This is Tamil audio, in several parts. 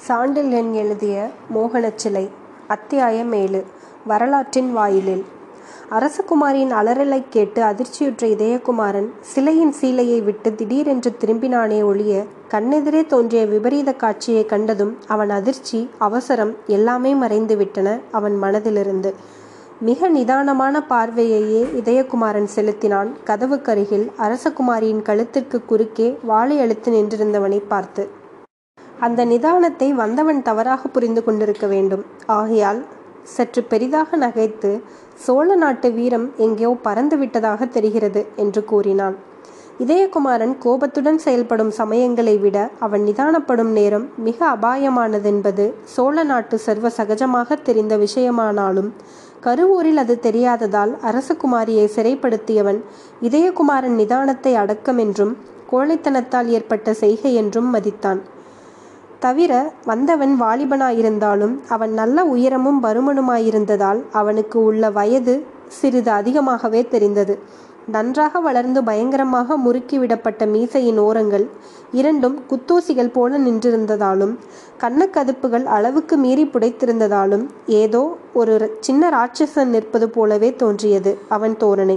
சாண்டில்யன் எழுதிய மோகனச் சிலை அத்தியாயம் ஏழு வரலாற்றின் வாயிலில் அரசகுமாரியின் அலறலைக் கேட்டு அதிர்ச்சியுற்ற இதயகுமாரன் சிலையின் சீலையை விட்டு திடீரென்று திரும்பினானே ஒழிய கண்ணெதிரே தோன்றிய விபரீத காட்சியைக் கண்டதும் அவன் அதிர்ச்சி அவசரம் எல்லாமே மறைந்து விட்டன அவன் மனதிலிருந்து மிக நிதானமான பார்வையையே இதயகுமாரன் செலுத்தினான் கதவுக்கருகில் அரசகுமாரியின் கழுத்திற்கு குறுக்கே வாளை அழுத்து நின்றிருந்தவனை பார்த்து அந்த நிதானத்தை வந்தவன் தவறாக புரிந்து கொண்டிருக்க வேண்டும் ஆகையால் சற்று பெரிதாக நகைத்து சோழ நாட்டு வீரம் எங்கேயோ பறந்து விட்டதாக தெரிகிறது என்று கூறினான் இதயகுமாரன் கோபத்துடன் செயல்படும் சமயங்களை விட அவன் நிதானப்படும் நேரம் மிக அபாயமானதென்பது சோழ நாட்டு சர்வ சகஜமாக தெரிந்த விஷயமானாலும் கருவூரில் அது தெரியாததால் அரசகுமாரியை சிறைப்படுத்தியவன் இதயகுமாரன் நிதானத்தை அடக்கம் என்றும் கோழைத்தனத்தால் ஏற்பட்ட செய்கை என்றும் மதித்தான் தவிர வந்தவன் வாலிபனாயிருந்தாலும் அவன் நல்ல உயரமும் பருமனுமாயிருந்ததால் அவனுக்கு உள்ள வயது சிறிது அதிகமாகவே தெரிந்தது நன்றாக வளர்ந்து பயங்கரமாக முறுக்கிவிடப்பட்ட மீசையின் ஓரங்கள் இரண்டும் குத்தூசிகள் போல நின்றிருந்ததாலும் கண்ணக்கதுப்புகள் அளவுக்கு மீறி புடைத்திருந்ததாலும் ஏதோ ஒரு சின்ன ராட்சசன் நிற்பது போலவே தோன்றியது அவன் தோரணை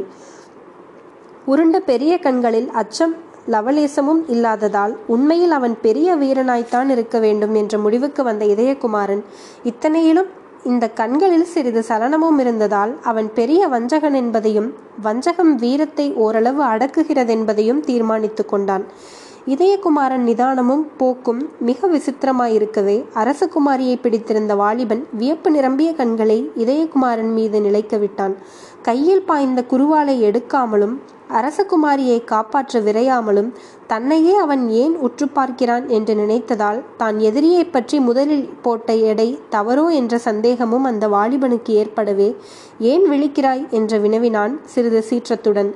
உருண்ட பெரிய கண்களில் அச்சம் லவலேசமும் இல்லாததால் உண்மையில் அவன் பெரிய வீரனாய்த்தான் இருக்க வேண்டும் என்ற முடிவுக்கு வந்த இதயகுமாரன் இத்தனையிலும் இந்த கண்களில் சிறிது சலனமும் இருந்ததால் அவன் பெரிய வஞ்சகன் என்பதையும் வஞ்சகம் வீரத்தை ஓரளவு அடக்குகிறதென்பதையும் தீர்மானித்து கொண்டான் இதயகுமாரன் நிதானமும் போக்கும் மிக விசித்திரமாயிருக்கவே அரசகுமாரியை பிடித்திருந்த வாலிபன் வியப்பு நிரம்பிய கண்களை இதயகுமாரன் மீது நிலைக்க விட்டான் கையில் பாய்ந்த குருவாலை எடுக்காமலும் அரசகுமாரியை காப்பாற்ற விரையாமலும் தன்னையே அவன் ஏன் உற்று பார்க்கிறான் என்று நினைத்ததால் தான் எதிரியை பற்றி முதலில் போட்ட எடை தவறோ என்ற சந்தேகமும் அந்த வாலிபனுக்கு ஏற்படவே ஏன் விழிக்கிறாய் என்று வினவினான் சிறிது சீற்றத்துடன்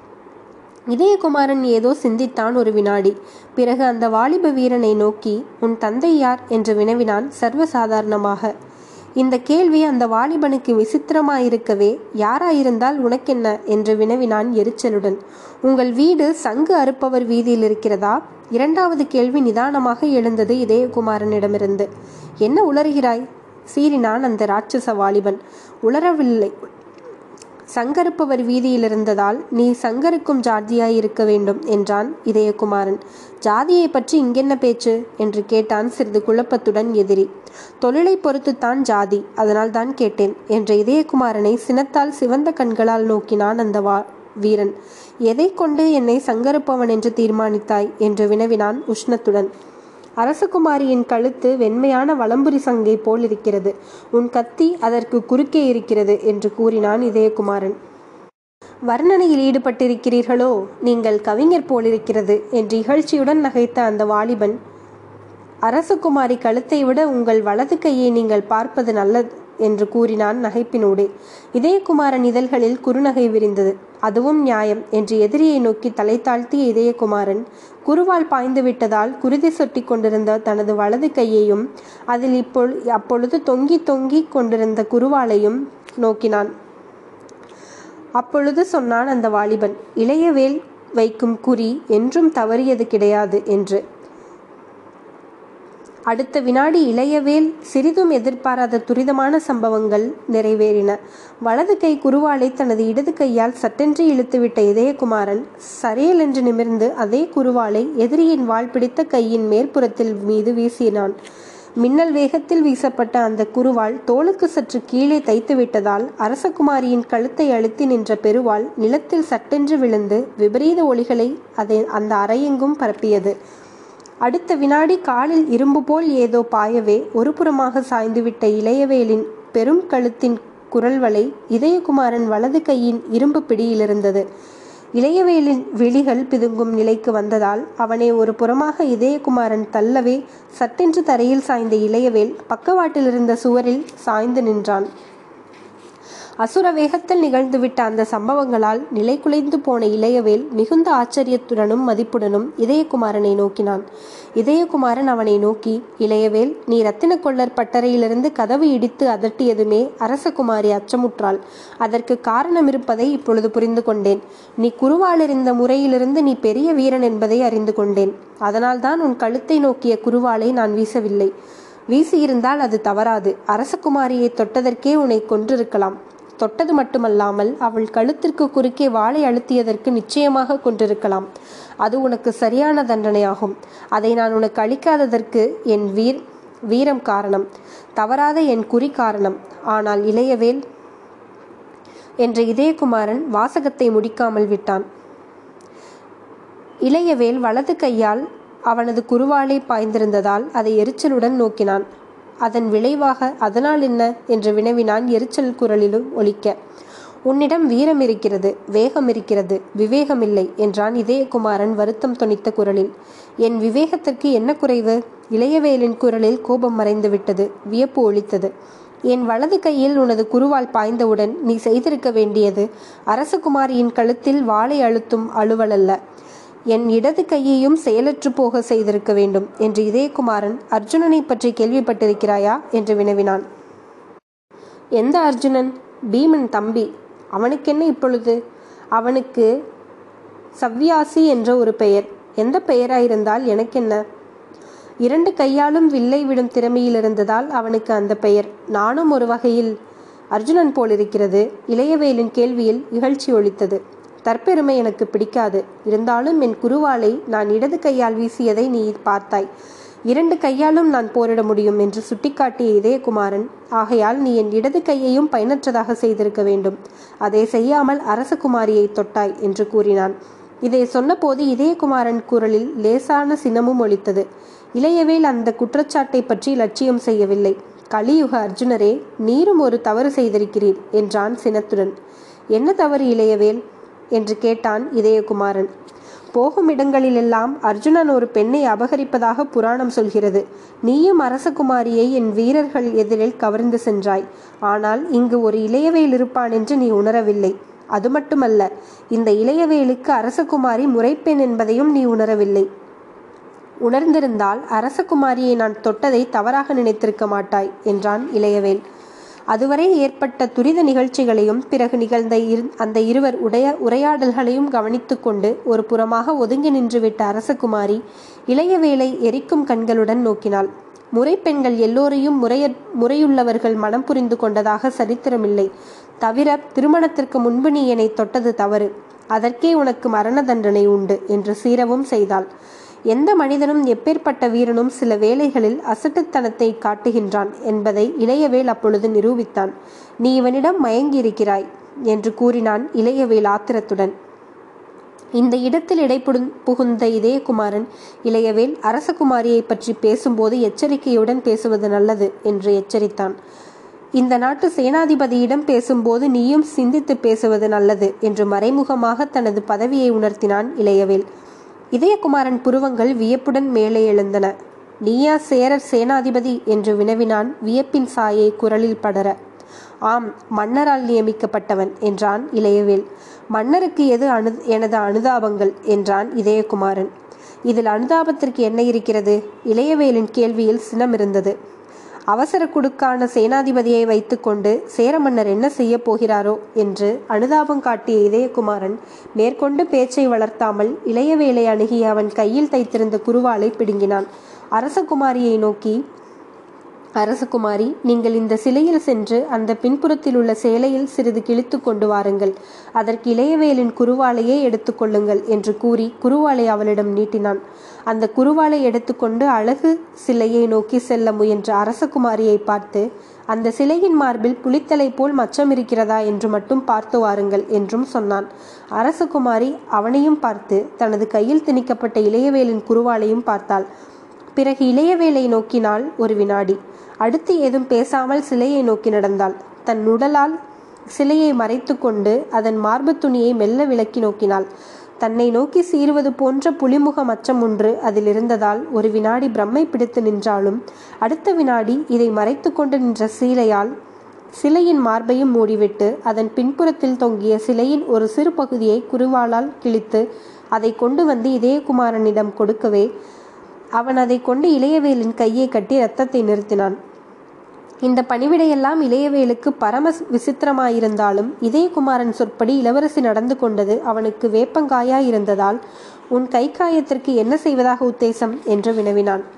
இதயகுமாரன் ஏதோ சிந்தித்தான் ஒரு வினாடி பிறகு அந்த வாலிப வீரனை நோக்கி உன் தந்தை யார் என்று வினவினான் சர்வசாதாரணமாக இந்த கேள்வி அந்த வாலிபனுக்கு விசித்திரமாயிருக்கவே யாராயிருந்தால் உனக்கென்ன என்று வினவினான் எரிச்சலுடன் உங்கள் வீடு சங்கு அறுப்பவர் வீதியில் இருக்கிறதா இரண்டாவது கேள்வி நிதானமாக எழுந்தது இதயகுமாரனிடமிருந்து என்ன உளறுகிறாய் சீறினான் அந்த ராட்சச வாலிபன் உளரவில்லை சங்கருப்பவர் வீதியில் இருந்ததால் நீ சங்கருக்கும் ஜாதியாய் இருக்க வேண்டும் என்றான் இதயகுமாரன் ஜாதியை பற்றி இங்கென்ன பேச்சு என்று கேட்டான் சிறிது குழப்பத்துடன் எதிரி தொழிலை பொறுத்துத்தான் ஜாதி அதனால் தான் கேட்டேன் என்ற இதயகுமாரனை சினத்தால் சிவந்த கண்களால் நோக்கினான் அந்த வா வீரன் எதை கொண்டு என்னை சங்கருப்பவன் என்று தீர்மானித்தாய் என்று வினவினான் உஷ்ணத்துடன் அரசகுமாரியின் கழுத்து வெண்மையான வலம்புரி சங்கை போல் இருக்கிறது உன் கத்தி அதற்கு குறுக்கே இருக்கிறது என்று கூறினான் இதயகுமாரன் வர்ணனையில் ஈடுபட்டிருக்கிறீர்களோ நீங்கள் கவிஞர் போலிருக்கிறது என்று இகழ்ச்சியுடன் நகைத்த அந்த வாலிபன் அரசகுமாரி கழுத்தை விட உங்கள் வலது கையை நீங்கள் பார்ப்பது நல்லது என்று கூறினான் நகைப்பினோடு இதயகுமாரன் இதழ்களில் குறுநகை விரிந்தது அதுவும் நியாயம் என்று எதிரியை நோக்கி தலை தாழ்த்திய இதயகுமாரன் குருவால் பாய்ந்து விட்டதால் குருதி சொட்டி கொண்டிருந்த தனது வலது கையையும் அதில் இப்பொழு அப்பொழுது தொங்கி தொங்கி கொண்டிருந்த குருவாலையும் நோக்கினான் அப்பொழுது சொன்னான் அந்த வாலிபன் இளையவேல் வைக்கும் குறி என்றும் தவறியது கிடையாது என்று அடுத்த வினாடி இளையவேல் சிறிதும் எதிர்பாராத துரிதமான சம்பவங்கள் நிறைவேறின வலது கை குருவாலை தனது இடது கையால் சட்டென்று இழுத்துவிட்ட இதயகுமாரன் சரையல் என்று நிமிர்ந்து அதே குருவாலை எதிரியின் வாள் பிடித்த கையின் மேற்புறத்தில் மீது வீசினான் மின்னல் வேகத்தில் வீசப்பட்ட அந்த குருவால் தோளுக்கு சற்று கீழே தைத்து விட்டதால் அரசகுமாரியின் கழுத்தை அழுத்தி நின்ற பெருவாள் நிலத்தில் சட்டென்று விழுந்து விபரீத ஒளிகளை அதை அந்த அறையெங்கும் பரப்பியது அடுத்த வினாடி காலில் இரும்பு போல் ஏதோ பாயவே ஒரு புறமாக சாய்ந்துவிட்ட இளையவேலின் பெரும் கழுத்தின் குரல்வளை இதயகுமாரன் வலது கையின் இரும்பு பிடியிலிருந்தது இளையவேலின் விழிகள் பிதுங்கும் நிலைக்கு வந்ததால் அவனை ஒரு புறமாக இதயகுமாரன் தள்ளவே சட்டென்று தரையில் சாய்ந்த இளையவேல் பக்கவாட்டில் இருந்த சுவரில் சாய்ந்து நின்றான் அசுர வேகத்தில் நிகழ்ந்துவிட்ட அந்த சம்பவங்களால் நிலை குலைந்து போன இளையவேல் மிகுந்த ஆச்சரியத்துடனும் மதிப்புடனும் இதயகுமாரனை நோக்கினான் இதயகுமாரன் அவனை நோக்கி இளையவேல் நீ ரத்தின கொள்ளர் பட்டறையிலிருந்து கதவு இடித்து அதட்டியதுமே அரசகுமாரி அச்சமுற்றாள் அதற்கு காரணம் இருப்பதை இப்பொழுது புரிந்து கொண்டேன் நீ குருவாளெறிந்த முறையிலிருந்து நீ பெரிய வீரன் என்பதை அறிந்து கொண்டேன் அதனால்தான் உன் கழுத்தை நோக்கிய குருவாளை நான் வீசவில்லை வீசியிருந்தால் அது தவறாது அரசகுமாரியை தொட்டதற்கே உன்னை கொன்றிருக்கலாம் தொட்டது மட்டுமல்லாமல் அவள் கழுத்திற்கு குறுக்கே வாளை அழுத்தியதற்கு நிச்சயமாக கொண்டிருக்கலாம் அது உனக்கு சரியான தண்டனையாகும் அதை நான் உனக்கு அளிக்காததற்கு என் வீர் வீரம் காரணம் தவறாத என் குறி காரணம் ஆனால் இளையவேல் என்ற இதயகுமாரன் வாசகத்தை முடிக்காமல் விட்டான் இளையவேல் வலது கையால் அவனது குருவாளை பாய்ந்திருந்ததால் அதை எரிச்சலுடன் நோக்கினான் அதன் விளைவாக அதனால் என்ன என்று வினவினான் எரிச்சல் குரலிலும் ஒலிக்க உன்னிடம் வீரம் இருக்கிறது வேகம் இருக்கிறது விவேகமில்லை என்றான் இதயகுமாரன் வருத்தம் தொனித்த குரலில் என் விவேகத்திற்கு என்ன குறைவு இளையவேலின் குரலில் கோபம் மறைந்து விட்டது வியப்பு ஒழித்தது என் வலது கையில் உனது குருவால் பாய்ந்தவுடன் நீ செய்திருக்க வேண்டியது அரசகுமாரியின் கழுத்தில் வாளை அழுத்தும் அலுவலல்ல என் இடது கையையும் செயலற்று போக செய்திருக்க வேண்டும் என்று இதயகுமாரன் அர்ஜுனனை பற்றி கேள்விப்பட்டிருக்கிறாயா என்று வினவினான் எந்த அர்ஜுனன் பீமன் தம்பி அவனுக்கென்ன இப்பொழுது அவனுக்கு சவ்யாசி என்ற ஒரு பெயர் எந்த பெயராயிருந்தால் எனக்கென்ன இரண்டு கையாலும் வில்லை விடும் திறமையில் இருந்ததால் அவனுக்கு அந்த பெயர் நானும் ஒரு வகையில் அர்ஜுனன் போலிருக்கிறது இளையவேலின் கேள்வியில் இகழ்ச்சி ஒழித்தது தற்பெருமை எனக்கு பிடிக்காது இருந்தாலும் என் குருவாளை நான் இடது கையால் வீசியதை நீ பார்த்தாய் இரண்டு கையாலும் நான் போரிட முடியும் என்று சுட்டிக்காட்டிய இதயகுமாரன் ஆகையால் நீ என் இடது கையையும் பயனற்றதாக செய்திருக்க வேண்டும் அதை செய்யாமல் அரசகுமாரியை தொட்டாய் என்று கூறினான் இதை சொன்னபோது இதயகுமாரன் குரலில் லேசான சினமும் ஒலித்தது இளையவேல் அந்த குற்றச்சாட்டை பற்றி லட்சியம் செய்யவில்லை கலியுக அர்ஜுனரே நீரும் ஒரு தவறு செய்திருக்கிறீர் என்றான் சினத்துடன் என்ன தவறு இளையவேல் என்று கேட்டான் இதயகுமாரன் போகும் இடங்களிலெல்லாம் அர்ஜுனன் ஒரு பெண்ணை அபகரிப்பதாக புராணம் சொல்கிறது நீயும் அரசகுமாரியை என் வீரர்கள் எதிரில் கவர்ந்து சென்றாய் ஆனால் இங்கு ஒரு இளையவேல் இருப்பான் என்று நீ உணரவில்லை அது மட்டுமல்ல இந்த இளையவேலுக்கு அரசகுமாரி முறைப்பெண் என்பதையும் நீ உணரவில்லை உணர்ந்திருந்தால் அரசகுமாரியை நான் தொட்டதை தவறாக நினைத்திருக்க மாட்டாய் என்றான் இளையவேல் அதுவரை ஏற்பட்ட துரித நிகழ்ச்சிகளையும் பிறகு நிகழ்ந்த இரு அந்த இருவர் உடைய உரையாடல்களையும் கவனித்து கொண்டு ஒரு புறமாக ஒதுங்கி நின்றுவிட்ட அரசகுமாரி இளையவேலை எரிக்கும் கண்களுடன் நோக்கினாள் முறைப்பெண்கள் எல்லோரையும் முறைய முறையுள்ளவர்கள் மனம் புரிந்து கொண்டதாக சரித்திரமில்லை தவிர திருமணத்திற்கு முன்பு நீ என்னை தொட்டது தவறு அதற்கே உனக்கு மரண தண்டனை உண்டு என்று சீரவும் செய்தாள் எந்த மனிதனும் எப்பேற்பட்ட வீரனும் சில வேளைகளில் அசட்டுத்தனத்தை காட்டுகின்றான் என்பதை இளையவேல் அப்பொழுது நிரூபித்தான் நீ இவனிடம் மயங்கியிருக்கிறாய் என்று கூறினான் இளையவேல் ஆத்திரத்துடன் இந்த இடத்தில் இடைப்புடு புகுந்த இதயகுமாரன் இளையவேல் அரசகுமாரியை பற்றி பேசும்போது எச்சரிக்கையுடன் பேசுவது நல்லது என்று எச்சரித்தான் இந்த நாட்டு சேனாதிபதியிடம் பேசும்போது நீயும் சிந்தித்து பேசுவது நல்லது என்று மறைமுகமாக தனது பதவியை உணர்த்தினான் இளையவேல் இதயகுமாரன் புருவங்கள் வியப்புடன் மேலே எழுந்தன நீயா சேரர் சேனாதிபதி என்று வினவினான் வியப்பின் சாயை குரலில் படர ஆம் மன்னரால் நியமிக்கப்பட்டவன் என்றான் இளையவேல் மன்னருக்கு எது அனு எனது அனுதாபங்கள் என்றான் இதயகுமாரன் இதில் அனுதாபத்திற்கு என்ன இருக்கிறது இளையவேலின் கேள்வியில் சினம் இருந்தது அவசர குடுக்கான சேனாதிபதியை வைத்துக்கொண்டு சேர மன்னர் என்ன செய்ய போகிறாரோ என்று அனுதாபம் காட்டிய இதயகுமாரன் மேற்கொண்டு பேச்சை வளர்த்தாமல் இளையவேலை அணுகிய அவன் கையில் தைத்திருந்த குருவாலை பிடுங்கினான் அரசகுமாரியை நோக்கி அரசகுமாரி நீங்கள் இந்த சிலையில் சென்று அந்த பின்புறத்தில் உள்ள சேலையில் சிறிது கிழித்து கொண்டு வாருங்கள் அதற்கு இளையவேலின் குருவாலையே எடுத்துக்கொள்ளுங்கள் என்று கூறி குருவாலை அவளிடம் நீட்டினான் அந்த குருவாலை எடுத்துக்கொண்டு அழகு சிலையை நோக்கி செல்ல முயன்ற அரசகுமாரியை பார்த்து அந்த சிலையின் மார்பில் புலித்தலை போல் மச்சம் இருக்கிறதா என்று மட்டும் பார்த்து வாருங்கள் என்றும் சொன்னான் அரசகுமாரி அவனையும் பார்த்து தனது கையில் திணிக்கப்பட்ட இளையவேலின் குருவாலையும் பார்த்தாள் பிறகு இளையவேலை நோக்கினாள் ஒரு வினாடி அடுத்து ஏதும் பேசாமல் சிலையை நோக்கி நடந்தாள் தன் உடலால் சிலையை மறைத்து கொண்டு அதன் மார்பு துணியை மெல்ல விலக்கி நோக்கினாள் தன்னை நோக்கி சீறுவது போன்ற புலிமுக மச்சம் ஒன்று அதில் இருந்ததால் ஒரு வினாடி பிரம்மை பிடித்து நின்றாலும் அடுத்த வினாடி இதை மறைத்து கொண்டு நின்ற சீலையால் சிலையின் மார்பையும் மூடிவிட்டு அதன் பின்புறத்தில் தொங்கிய சிலையின் ஒரு சிறு பகுதியை குருவாளால் கிழித்து அதை கொண்டு வந்து இதயகுமாரனிடம் கொடுக்கவே அவன் அதை கொண்டு இளையவேலின் கையை கட்டி ரத்தத்தை நிறுத்தினான் இந்த பணிவிடையெல்லாம் இளையவேலுக்கு பரம விசித்திரமாயிருந்தாலும் இதயகுமாரன் சொற்படி இளவரசி நடந்து கொண்டது அவனுக்கு வேப்பங்காயாயிருந்ததால் உன் கை காயத்திற்கு என்ன செய்வதாக உத்தேசம் என்று வினவினான்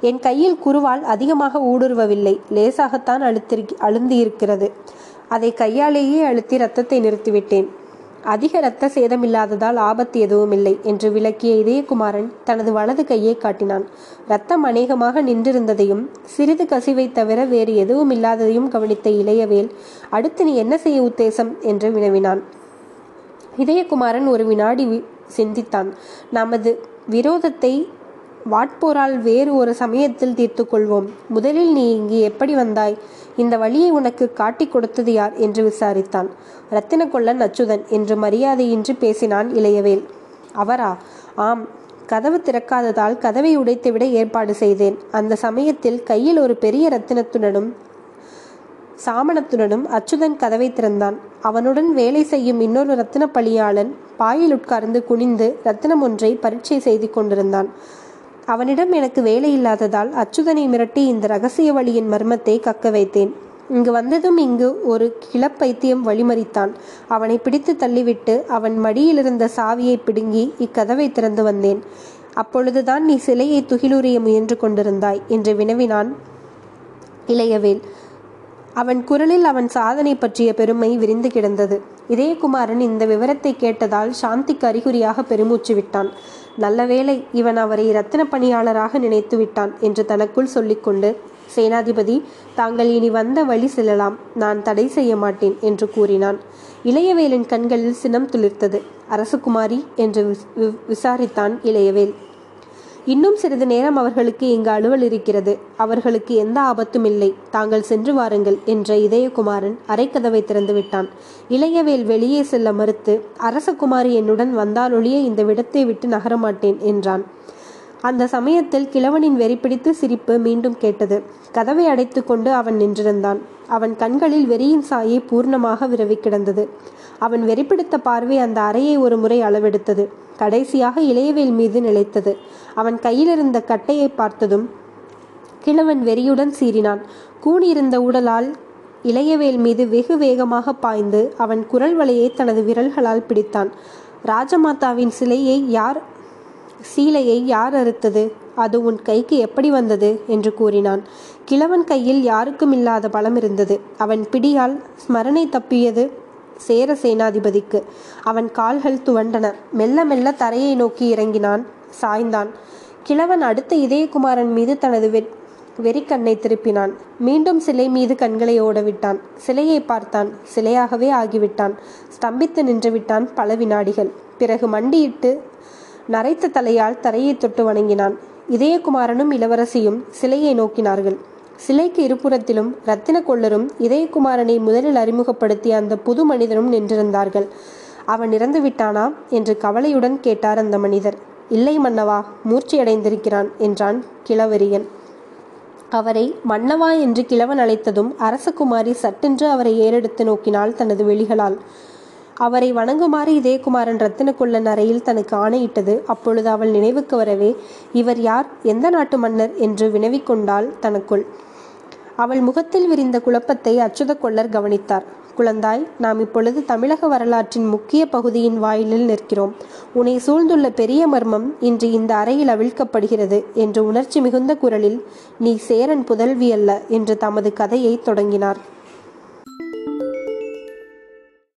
என் கையில் குருவால் அதிகமாக ஊடுருவவில்லை லேசாகத்தான் அழுத்திருக் அழுந்தியிருக்கிறது அதை கையாலேயே அழுத்தி ரத்தத்தை நிறுத்திவிட்டேன் அதிக இரத்த சேதமில்லாததால் ஆபத்து எதுவும் இல்லை என்று விளக்கிய இதயகுமாரன் தனது வலது கையை காட்டினான் ரத்தம் அநேகமாக நின்றிருந்ததையும் சிறிது கசிவை தவிர வேறு எதுவும் இல்லாததையும் கவனித்த இளையவேல் அடுத்து நீ என்ன செய்ய உத்தேசம் என்று வினவினான் இதயகுமாரன் ஒரு வினாடி சிந்தித்தான் நமது விரோதத்தை வாட்போரால் வேறு ஒரு சமயத்தில் தீர்த்து கொள்வோம் முதலில் நீ இங்கு எப்படி வந்தாய் இந்த வழியை உனக்கு காட்டிக் கொடுத்தது யார் என்று விசாரித்தான் ரத்தின கொள்ளன் அச்சுதன் என்று மரியாதையின்றி பேசினான் இளையவேல் அவரா ஆம் கதவு திறக்காததால் கதவை உடைத்துவிட ஏற்பாடு செய்தேன் அந்த சமயத்தில் கையில் ஒரு பெரிய ரத்தினத்துடனும் சாமணத்துடனும் அச்சுதன் கதவை திறந்தான் அவனுடன் வேலை செய்யும் இன்னொரு ரத்தின பணியாளன் பாயில் உட்கார்ந்து குனிந்து ரத்தினம் ஒன்றை பரீட்சை செய்து கொண்டிருந்தான் அவனிடம் எனக்கு வேலை இல்லாததால் அச்சுதனை மிரட்டி இந்த ரகசிய வழியின் மர்மத்தை கக்க வைத்தேன் இங்கு வந்ததும் இங்கு ஒரு கிளப்பைத்தியம் வழிமறித்தான் அவனை பிடித்து தள்ளிவிட்டு அவன் மடியில் இருந்த சாவியை பிடுங்கி இக்கதவை திறந்து வந்தேன் அப்பொழுதுதான் நீ சிலையை துகிலுரிய முயன்று கொண்டிருந்தாய் என்று வினவினான் இளையவேல் அவன் குரலில் அவன் சாதனை பற்றிய பெருமை விரிந்து கிடந்தது இதயகுமாரன் இந்த விவரத்தை கேட்டதால் சாந்திக்கு அறிகுறியாக பெருமூச்சு விட்டான் நல்லவேளை இவன் அவரை இரத்தின பணியாளராக நினைத்து விட்டான் என்று தனக்குள் சொல்லிக்கொண்டு சேனாதிபதி தாங்கள் இனி வந்த வழி செல்லலாம் நான் தடை செய்ய மாட்டேன் என்று கூறினான் இளையவேலின் கண்களில் சினம் துளிர்த்தது அரசகுமாரி என்று விசாரித்தான் இளையவேல் இன்னும் சிறிது நேரம் அவர்களுக்கு இங்கு அலுவல் இருக்கிறது அவர்களுக்கு எந்த ஆபத்தும் இல்லை தாங்கள் சென்று வாருங்கள் என்ற இதயகுமாரன் அரைக்கதவை திறந்து விட்டான் இளையவேல் வெளியே செல்ல மறுத்து அரசகுமாரி என்னுடன் வந்தாலொழிய இந்த விடத்தை விட்டு நகரமாட்டேன் என்றான் அந்த சமயத்தில் கிழவனின் வெறிப்பிடித்து சிரிப்பு மீண்டும் கேட்டது கதவை அடைத்து கொண்டு அவன் நின்றிருந்தான் அவன் கண்களில் வெறியின் சாயை பூர்ணமாக விரவி கிடந்தது அவன் வெறிப்பிடித்த பார்வை அந்த அறையை ஒரு முறை அளவெடுத்தது கடைசியாக இளையவேல் மீது நிலைத்தது அவன் கையிலிருந்த கட்டையை பார்த்ததும் கிழவன் வெறியுடன் சீறினான் கூடியிருந்த உடலால் இளையவேல் மீது வெகு வேகமாக பாய்ந்து அவன் குரல் வலையை தனது விரல்களால் பிடித்தான் ராஜமாதாவின் சிலையை யார் சீலையை யார் அறுத்தது அது உன் கைக்கு எப்படி வந்தது என்று கூறினான் கிழவன் கையில் யாருக்கும் இல்லாத பலம் இருந்தது அவன் பிடியால் ஸ்மரணை தப்பியது சேர சேனாதிபதிக்கு அவன் கால்கள் துவண்டன மெல்ல மெல்ல தரையை நோக்கி இறங்கினான் சாய்ந்தான் கிழவன் அடுத்த இதயகுமாரன் மீது தனது வெ வெறிக்கண்ணை திருப்பினான் மீண்டும் சிலை மீது கண்களை ஓடவிட்டான் சிலையை பார்த்தான் சிலையாகவே ஆகிவிட்டான் ஸ்தம்பித்து நின்றுவிட்டான் பல வினாடிகள் பிறகு மண்டியிட்டு நரைத்த தலையால் தரையை தொட்டு வணங்கினான் இதயகுமாரனும் இளவரசியும் சிலையை நோக்கினார்கள் சிலைக்கு இருபுறத்திலும் ரத்தின கொள்ளரும் இதயகுமாரனை முதலில் அறிமுகப்படுத்திய அந்த புது மனிதனும் நின்றிருந்தார்கள் அவன் இறந்து விட்டானா என்று கவலையுடன் கேட்டார் அந்த மனிதர் இல்லை மன்னவா மூர்ச்சியடைந்திருக்கிறான் என்றான் கிழவரியன் அவரை மன்னவா என்று கிழவன் அழைத்ததும் அரசகுமாரி சட்டென்று அவரை ஏறெடுத்து நோக்கினாள் தனது வெளிகளால் அவரை வணங்குமாறு இதயகுமாரன் ரத்தினக்குள்ளன் அறையில் தனக்கு ஆணையிட்டது அப்பொழுது அவள் நினைவுக்கு வரவே இவர் யார் எந்த நாட்டு மன்னர் என்று வினவிக்கொண்டாள் தனக்குள் அவள் முகத்தில் விரிந்த குழப்பத்தை அச்சுத கொள்ளர் கவனித்தார் குழந்தாய் நாம் இப்பொழுது தமிழக வரலாற்றின் முக்கிய பகுதியின் வாயிலில் நிற்கிறோம் உன்னை சூழ்ந்துள்ள பெரிய மர்மம் இன்று இந்த அறையில் அவிழ்க்கப்படுகிறது என்று உணர்ச்சி மிகுந்த குரலில் நீ சேரன் புதல்வி அல்ல என்று தமது கதையை தொடங்கினார்